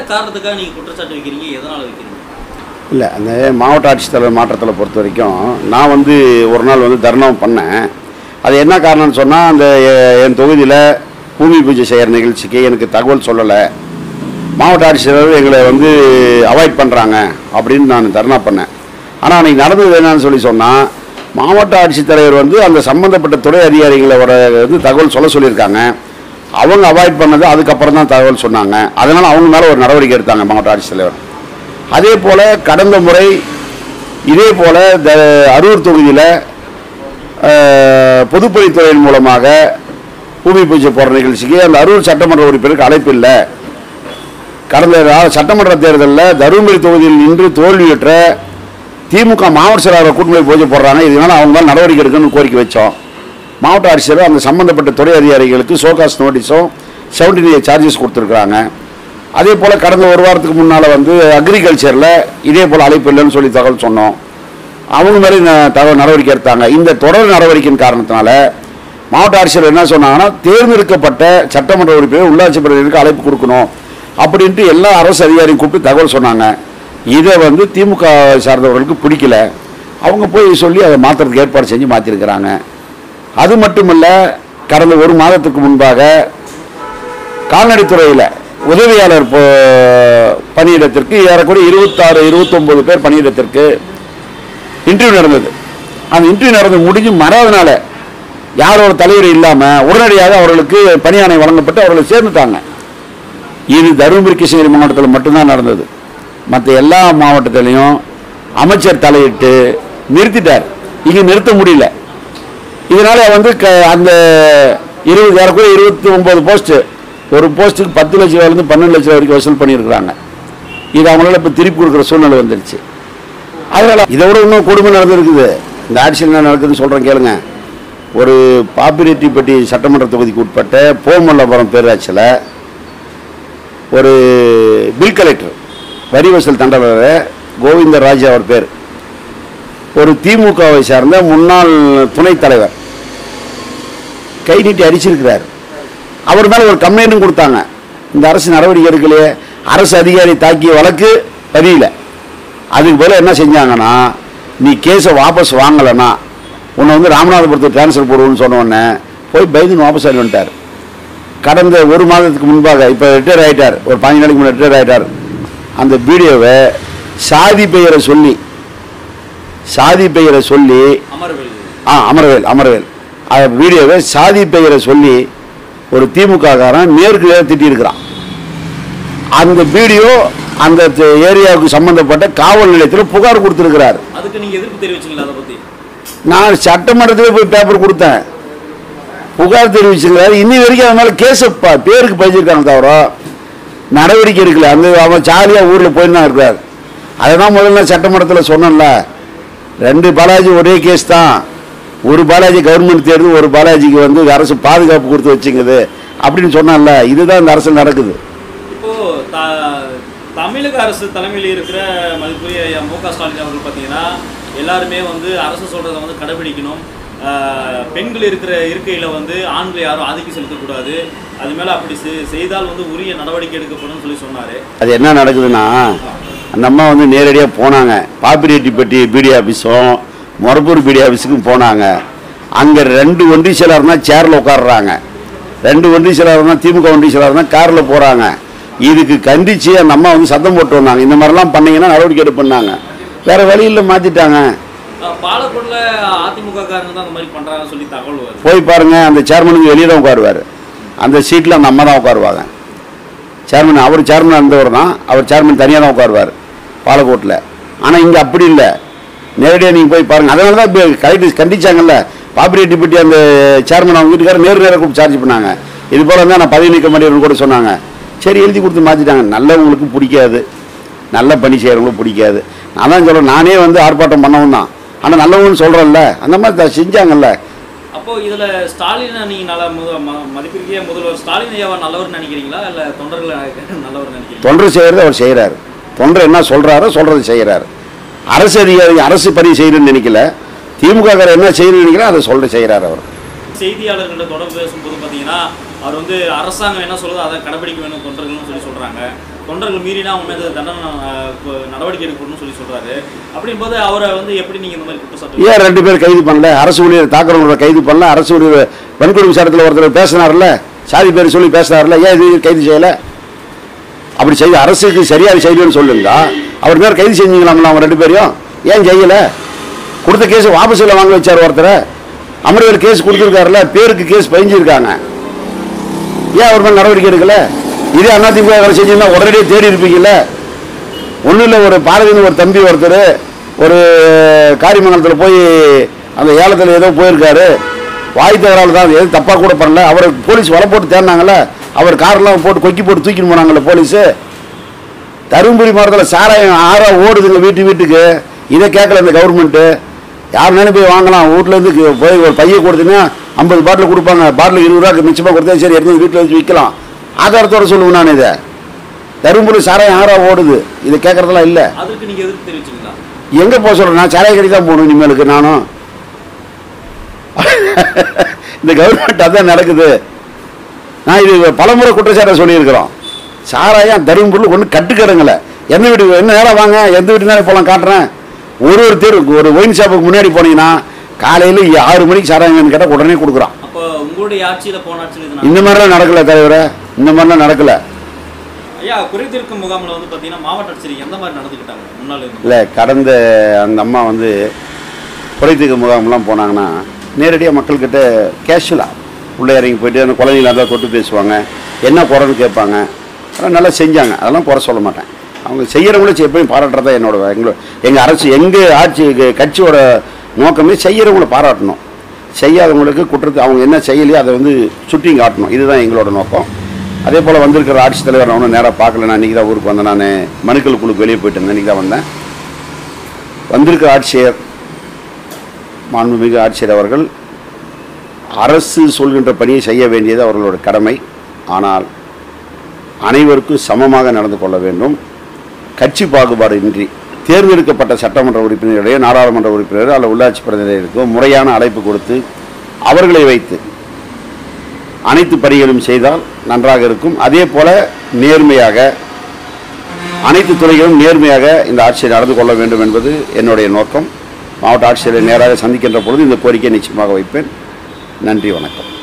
காரணத்துக்காக நீங்க குற்றச்சாட்டு வைக்கிறீங்க எதனால வைக்கிறீங்க இல்லை அந்த மாவட்ட ஆட்சித்தலைவர் மாற்றத்தில் பொறுத்த வரைக்கும் நான் வந்து ஒரு நாள் வந்து தர்ணம் பண்ணேன் அது என்ன காரணம்னு சொன்னால் அந்த எ- என் தொகுதியில் பூமி பூஜை செய்கிற நிகழ்ச்சிக்கு எனக்கு தகவல் சொல்லலை மாவட்ட ஆட்சித்தலைவர் எங்களை வந்து அவாய்ட் பண்ணுறாங்க அப்படின்னு நான் தர்ணா பண்ணேன் ஆனால் அன்றைக்கி நடந்தது என்னன்னு சொல்லி சொன்னால் மாவட்ட ஆட்சித்தலைவர் வந்து அந்த சம்மந்தப்பட்ட துறை அதிகாரிகளோட வந்து தகவல் சொல்ல சொல்லியிருக்காங்க அவங்க அவாய்ட் பண்ணது அதுக்கப்புறம் தான் தகவல் சொன்னாங்க அதனால் அவங்க மேலே ஒரு நடவடிக்கை எடுத்தாங்க மாவட்ட ஆட்சித்தலைவர் அதே போல் கடந்த முறை இதே போல் த அரூர் தொகுதியில் பொதுப்பணித்துறையின் மூலமாக பூமி பூஜை போகிற நிகழ்ச்சிக்கு அந்த அரூர் சட்டமன்ற உறுப்பினருக்கு அழைப்பு இல்லை கடந்த ரா- சட்டமன்ற தேர்தலில் தருமபுரி தொகுதியில் நின்று தோல்வியுற்ற திமுக மாவட்ட செயலாளர் கூட்டணி பூஜை போடுறாங்க இதனால் அவங்க மேல நடவடிக்கை எடுக்கணும்னு கோரிக்கை வச்சோம் மாவட்ட ஆட்சியர் அந்த சம்பந்தப்பட்ட துறை அதிகாரிகளுக்கு சோகாஸ் நோட்டீஸும் செவன்டி சார்ஜஸ் கொடுத்துருக்குறாங்க அதே போல் கடந்த ஒரு வாரத்துக்கு முன்னால் வந்து அக்ரிகல்ச்சரில் இதே போல் அழைப்பு இல்லைன்னு சொல்லி தகவல் சொன்னோம் அவங்க மாதிரி ந- தகவல் நடவடிக்கை எடுத்தாங்க இந்த தொடர் நடவடிக்கையின் காரணத்தினால மாவட்ட ஆட்சியர் என்ன சொன்னாங்கன்னா தேர்ந்தெடுக்கப்பட்ட சட்டமன்ற உறுப்பினர் உள்ளாட்சி பிரதிநிதிக்கு அழைப்பு கொடுக்கணும் அப்படின்ட்டு எல்லா அரசு அதிகாரியும் கூப்பிட்டு தகவல் சொன்னாங்க இதை வந்து திமுக சார்ந்தவர்களுக்கு பிடிக்கல அவங்க போய் சொல்லி அதை மாற்றுறதுக்கு ஏற்பாடு செஞ்சு மாற்றிருக்கிறாங்க அது மட்டுமல்ல கடந்த ஒரு மாதத்துக்கு முன்பாக கால்நடைத்துறையில் உதவியாளர் போ- பணியிடத்திற்கு ஏறக்குறைய இருபத்தாறு இருபத்தொம்போது பேர் பணியிடத்திற்கு இன்டர்வியூ நடந்தது அந்த இன்டர்வியூ நடந்து முடிஞ்சு மறாதனால யாரோட தலைவர் இல்லாமல் உடனடியாக அவர்களுக்கு பணியாணை வழங்கப்பட்டு அவர்களை சேர்ந்துட்டாங்க இது தருமபுரி கிருஷ்ணகிரி மாவட்டத்தில் மட்டும்தான் நடந்தது மற்ற எல்லா மாவட்டத்திலையும் அமைச்சர் தலையிட்டு நிறுத்திட்டார் இங்கே நிறுத்த முடியல இதனால வந்து க அந்த இருபது ஏறக்குறைய இருபத்தி ஒன்பது போஸ்ட்டு ஒரு போஸ்ட்டுக்கு பத்து லட்ச ரூபாயிலேருந்து பன்னெண்டு லட்ச ரூபா வரைக்கும் வசூல் பண்ணியிருக்கிறாங்க இது அவங்களால இப்போ திருப்பி கொடுக்குற சூழ்நிலை வந்துருச்சு அதனால் இதை விட இன்னும் கொடுமை நடந்திருக்குது இந்த ஆட்சியில் என்ன நடக்குதுன்னு சொல்கிறேன் கேளுங்க ஒரு பாப்பிரெட்டிப்பட்டி சட்டமன்ற தொகுதிக்கு உட்பட்ட போமல்லபுரம் பேராட்சியில் ஒரு பில் கலெக்டர் வரி வசூல் தண்டவர் கோவிந்தராஜ் அவர் பேர் ஒரு திமுகவை சார்ந்த முன்னாள் துணைத் தலைவர் கை நீட்டி அடிச்சிருக்கிறார் அவர் மேலே ஒரு கம்ப்ளைண்ட்டும் கொடுத்தாங்க இந்த அரசு நடவடிக்கை எடுக்கலையே அரசு அதிகாரி தாக்கிய வழக்கு பதியல அதுக்கு பதிலா என்ன செஞ்சாங்கன்னா நீ கேஸை வாபஸ் வாங்கலைன்னா உன்னை வந்து ராமநாதபுரத்துக்கு ட்ரான்ஸ்ஃபர் போடுவோன்னு சொன்ன உடனே போய் பைதுன்னு வாபஸ் ஆகி வந்துட்டார் கடந்த ஒரு மாதத்துக்கு முன்பாக இப்போ ரிட்டையர் ஆயிட்டார் ஒரு பதினஞ்சு நாளைக்கு முன்னாடி ரிட்டையர் ஆயிட்டார் அந்த வீடியோவை சாதி பெயரை சொல்லி சாதி பெயரை சொல்லி அமர்வேல் ஆ அமரவேல் அமரவேல் அந்த வீடியோவை சாதி பெயரை சொல்லி ஒரு திமுக காரன் நேருக்கு நேர் திட்டியிருக்கிறான் அந்த வீடியோ அந்த த- ஏரியாவுக்கு சம்பந்தப்பட்ட காவல் நிலையத்தில் புகார் கொடுத்துருக்கிறார் அதுக்கு நீங்க எதிர்ப்பு தெரிவிச்சீங்களா அதை பத்தி நான் சட்டமன்றத்தில் போய் பேப்பர் கொடுத்தேன் புகார் தெரிவிச்சிருக்காரு இன்னி வரைக்கும் அவன் மேலே கேஸை ப- பேருக்கு பதிச்சிருக்காங்க தவிர நடவடிக்கை எடுக்கல அந்த அவன் ஜாலியாக ஊரில் போயின்னு தான் இருக்கிறார் அதை தான் முதல்ல சட்டமன்றத்தில் சொன்னேன்ல ரெண்டு பாலாஜி ஒரே கேஸ் தான் ஒரு பாலாஜி கவர்மெண்ட் தேர்வு ஒரு பாலாஜிக்கு வந்து அரசு பாதுகாப்பு கொடுத்து வச்சுங்குது அப்படின்னு சொன்னேன்ல இதுதான் இந்த அரசு நடக்குது இப்போ த- தமிழக அரசு தலைமையில் இருக்கிற மதிப்புரிய ஐயா மு க ஸ்டாலின் அவர்கள் பார்த்தீங்கன்னா எல்லாருமே வந்து அரசு சொல்றதை வந்து கடைபிடிக்கணும் ஆஹ் பெண்கள் இருக்கிற இருக்கையில் வந்து ஆண்கள் யாரும் ஆதிக்கம் செலுத்தக்கூடாது அது மேலே அப்படி செ- செய்தால் வந்து உரிய நடவடிக்கை எடுக்கப்படும் சொல்லி சொன்னார் அது என்ன நடக்குதுன்னா அந்த அம்மா வந்து நேரடியாக போனாங்க பாப்பிரெட்டிப்பட்டி பிடி ஆஃபீஸும் மொரப்பூர் பிடி ஆஃபீஸுக்கும் போனாங்க அங்கே ரெண்டு ஒன்றி சிலர் தான் சேரில் உட்காடுறாங்க ரெண்டு ஒன்றி சிலர் தான் திமுக ஒன்றி சிலர் தான் காரில் போகிறாங்க இதுக்கு கண்டித்து அந்த அம்மா வந்து சத்தம் போட்டு வந்தாங்க இந்த மாதிரிலாம் பண்ணீங்கன்னா நடவடிக்கை எடுப்புன்னாங்க வேறு வழியில் மாற்றிட்டாங்க பாலக்கோட்டில் அதிமுக காரங்க தான் அந்த மாதிரி பண்றாங்கன்னு சொல்லி தகவல் வருது போய் பாருங்க அந்த சேர்மனுக்கு வெளியே தான் உட்காருவார் அந்த சீட்டில் அந்த அம்மா தான் உட்காருவாங்க சேர்மன் அவர் சேர்மன் இருந்தவர் தான் அவர் சேர்மன் தனியாக தான் உட்காருவார் பாலக்கோட்டில் ஆனால் இங்கே அப்படி இல்லை நேரடியாக நீங்கள் போய் பாருங்கள் அதனால தான் இப்போ கலெக்டர் கண்டிச்சாங்கல்ல பாப்பிரெட்டிப்பட்டி அந்த சேர்மன் அவங்க வீட்டுக்காரர் நேரு நேராக கூப்பிட்டு சார்ஜ் பண்ணாங்க இது போல இருந்தால் நான் பதவி நீக்க மாட்டேன்னு கூட சொன்னாங்க சரி எழுதி கொடுத்து மாற்றிட்டாங்க நல்லவங்களுக்கு பிடிக்காது நல்ல பணி செய்கிறவங்களுக்கு பிடிக்காது நான் தான் சொல்கிறேன் நானே வந்து ஆர்ப்பாட்டம் பண்ணவும் தான் ஆனால் நல்லவங்கன்னு சொல்கிறேன்ல அந்த மாதிரி த- செஞ்சாங்கல்ல அப்போ இதுல ஸ்டாலினை நீங்க நல்ல முத ம- மதிப்பிற்கிய முதல்வர் ஸ்டாலின் ஐயாவை நல்லவர் நினைக்கிறீங்களா இல்ல தொண்டர்களை நல்லவர் நினைக்கிறீங்களா தொன்று செய்கிறது அவர் செய்கிறார் தொண்டர் என்ன சொல்கிறாரோ சொல்கிறது செய்கிறார் அரசு அதிகாரி அரசு பணி செய்யணும்னு நினைக்கல திமுக காரர் என்ன செய்யணும்னு நினைக்கிறா அதை சொல்ல செய்கிறார் அவர் செய்தியாளர்களிடம் தொடர்பு பேசும்போது பார்த்தீங்கன்னா அவர் வந்து அரசாங்கம் என்ன சொல்லுதோ அதை கடைபிடிக்க வேணும் தொண்டர்கள்னு சொல்லி சொல்றாங்க தொண்டர்கள் மீறினா அவங்க மீது தண்டனை அஹ், கொ- நடவடிக்கை எடுக்கணும்னு சொல்லி சொல்றாரு அப்படிங்கும்போது அவரை வந்து எப்படி நீங்க இந்த மாதிரி குற்றச்சாட்டு ஏன் ரெண்டு பேர் கைது பண்ணல அரசு ஊழியர் தாக்குறவங்களை கைது பண்ணல அரசு ஊழியர் வன்கொடுமை விசாரத்தில் ஒருத்தர் பேசினார்ல சாதி பேர் சொல்லி பேசினார்ல ஏன் இது கைது செய்யல அப்படி செய்ய அரசுக்கு சரியாக செய்யலன்னு சொல்லுங்க அவர் பேர் கைது செஞ்சீங்களாங்களா அவங்க ரெண்டு பேரையும் ஏன் செய்யல கொடுத்த கேஸ் வாபஸில் வாங்க வச்சார் ஒருத்தரை அமர்வேல் கேஸ் கொடுத்துருக்காருல பேருக்கு கேஸ் பதிஞ்சிருக்காங்க ஏன் அவர் மேலே நடவடிக்கை எடுக்கல இதே அதிமுக வேலை செஞ்சீங்கன்னா உடனடியே தேடி இருப்பீங்கல்ல ஒன்றும் இல்லை ஒரு பாரதின்னு ஒரு தம்பி ஒருத்தர் ஒரு காரிமங்கலத்தில் போய் அந்த ஏலத்தில் ஏதோ போயிருக்காரு வாய் தவறால் தான் எதுவும் தப்பாக கூட பண்ணல அவரை போலீஸ் வலை போட்டு தேடினாங்கல்ல அவர் கார்லாம் போட்டு கொக்கி போட்டு தூக்கிட்டு போனாங்கல்ல போலீஸு தருமபுரி மாவட்டத்தில் சாராயம் ஆறா ஓடுதுங்க வீட்டு வீட்டுக்கு இதை கேட்கல இந்த கவர்மெண்ட்டு யாருனாலும் போய் வாங்கலாம் வீட்டிலேருந்து போய் ஒரு பைய கொடுத்தீங்கன்னா ஐம்பது பாட்டில் கொடுப்பாங்க பாட்டில் இருபது ரூபா மிச்சமாக கொடுத்தா சரி எடுத்து வீட்டில் வச்சு விற்கலாம் ஆதாரத்தோட சொல்லுவேன் நான் இதை தருமபுரி சாராயம் ஆறா ஓடுது இதை கேட்கறதெல்லாம் இல்லை அதற்கு நீங்க எதிர்ப்பு தெரிவிச்சீங்களா எங்கே போக சொல்கிறேன் நான் சாராய கடி தான் போகணும் இனிமேலுக்கு நானும் இந்த கவர்மெண்ட் அதான் நடக்குது நான் இது பலமுறை குற்றச்சாட்டை சொல்லியிருக்கிறோம் சாராயம் தருமபுரியில் ஒன்று கட்டுக்கடங்களை என்ன வீடு என்ன நேரம் வாங்க எந்த வீட்டு நேரம் போகலாம் காட்டுறேன் ஒரு ஒரு தெரு ஒரு ஒயின் ஷாப்புக்கு முன்னாடி போனீங்கன்னா காலையில் ஆறு மணிக்கு சாராயம் கேட்டால் உடனே கொடுக்குறான் அப்போ உங்களுடைய ஆட்சியில போன ஆட்சியில் இது இந்த மாதிரிலாம் நடக்கல தலைவரே இந்த மாதிரிலாம் நடக்கல ஐயா குறைதீர்க்கும் முகாம்ல வந்து பாத்தீங்கன்னா மாவட்ட ஆட்சியர் எந்த மாதிரி நடந்துக்கிட்டாங்க முன்னாள் இருந்து இல்லை கடந்த அந்த அம்மா வந்து குறைத்தீர்க்க முகாம்லாம் போனாங்கன்னா நேரடியாக மக்கள்கிட்ட கேஷுவலாக உள்ளே இறங்கி போயிட்டு அந்த குழந்தைங்களா இருந்தால் தொட்டு பேசுவாங்க என்ன குறைன்னு கேட்பாங்க அதெல்லாம் நல்லா செஞ்சாங்க அதெல்லாம் குறை சொல்ல மாட்டேன் அவங்க செய்கிறவங்கள எப்பயும் பாராட்டுறதா என்னோட எங்களோட எங்கள் அரசு எங்கள் ஆட்சி எங்க கட்சியோட நோக்கமே செய்கிறவங்கள பாராட்டணும் செய்யாதவங்களுக்கு குற்றத்தை அவங்க என்ன செய்யலையோ அதை வந்து சுட்டி காட்டணும் இதுதான் எங்களோட நோக்கம் அதே போல் வந்திருக்கிற ஆட்சித்தலைவர் நான் ஒன்றும் நேராக பார்க்கல நான் இன்றைக்கி தான் ஊருக்கு வந்தேன் நான் மனுக்கள் குழுக்கு வெளியே போயிட்டு இருந்தேன் இன்றைக்கி தான் வந்தேன் வந்திருக்கிற ஆட்சியர் மாண்புமிகு ஆட்சியர் அவர்கள் அரசு சொல்கின்ற பணியை செய்ய வேண்டியது அவர்களோட கடமை ஆனால் அனைவருக்கும் சமமாக நடந்து கொள்ள வேண்டும் கட்சி பாகுபாடு இன்றி தேர்ந்தெடுக்கப்பட்ட சட்டமன்ற உறுப்பினர்களையோ நாடாளுமன்ற உறுப்பினரோ அல்ல உள்ளாட்சி பிரதிநிதிகளுக்கோ முறையான அழைப்பு கொடுத்து அவர்களை வைத்து அனைத்து பணிகளும் செய்தால் நன்றாக இருக்கும் அதே போல நேர்மையாக அனைத்து துறைகளும் நேர்மையாக இந்த ஆட்சியை நடந்து கொள்ள வேண்டும் என்பது என்னுடைய நோக்கம் மாவட்ட ஆட்சியரை நேராக சந்திக்கின்ற பொழுது இந்த கோரிக்கையை நிச்சயமாக வைப்பேன் நன்றி வணக்கம்